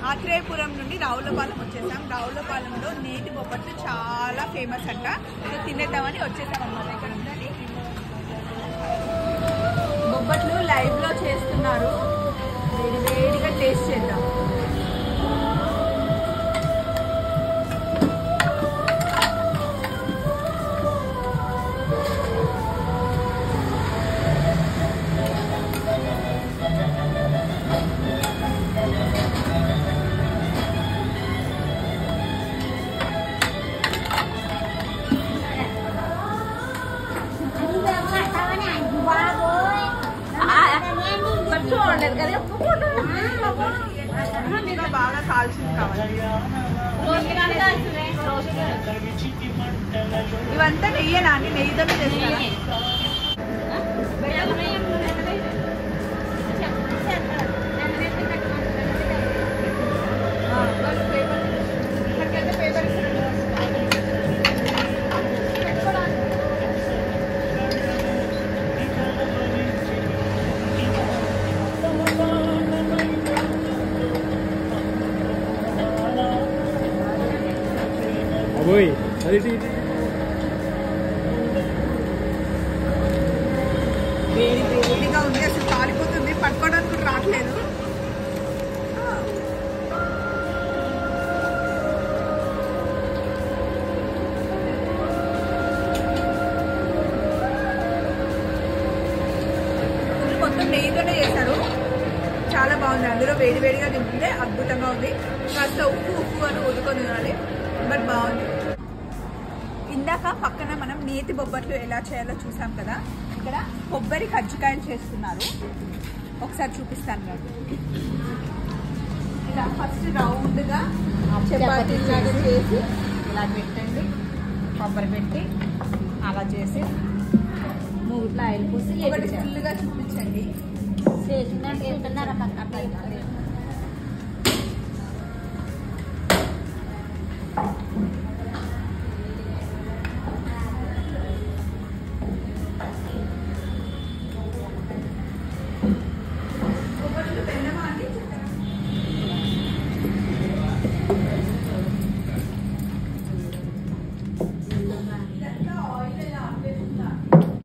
ఆత్రేయపురం నుండి రావులపాలెం వచ్చేసాం రావులపాలెంలో నేతి బొబ్బట్లు చాలా ఫేమస్ అంట సో తినేద్దామని వచ్చేసాం అన్నమాట ఇక్కడ ఉందండి బొబ్బట్లు లైవ్ లో చేస్తున్నారు వేడి వేడిగా టేస్ట్ చేద్దాం చూడలేదు కదా బాగా కాల్చింది కావాలి ఇవంతా నెయ్యేనా అండి నెయ్యితో చేస్తారా ఇక్కడికైతే పేపర్ అబోయ్ అది ఇటు ఇటు. వేడి వేడిగా ఉంది అసలు కాలిపోతుంది పట్టుకోవడానికి కూడా రావట్లేదు ఇది మొత్తం నెయ్యితోనే చేశారు చాలా బాగుంది అందులో వేడి వేడిగా తింటుంటే అద్భుతంగా ఉంది కాస్త ఉప్పు ఉప్పు అని ఉదుకొని తినాలి బట్ బాగుంది ఇందాక పక్కన మనం నేతి బొబ్బట్లు ఎలా చేయాలో చూసాం కదా ఇక్కడ కొబ్బరి కజ్జికాయలు చేస్తున్నారు ఒకసారి చూపిస్తాను రండి ఇలా ఫస్ట్ రౌండ్గా చపాతీ లాగా చేసి ఇలా పెట్టండి కొబ్బరి పెట్టి అలా చేసి మూగిట్లో ఆయిల్ పూసి ఒకటి ఫుల్గా చూపించండి చేసిందంటే వేస్తున్నారా పక్క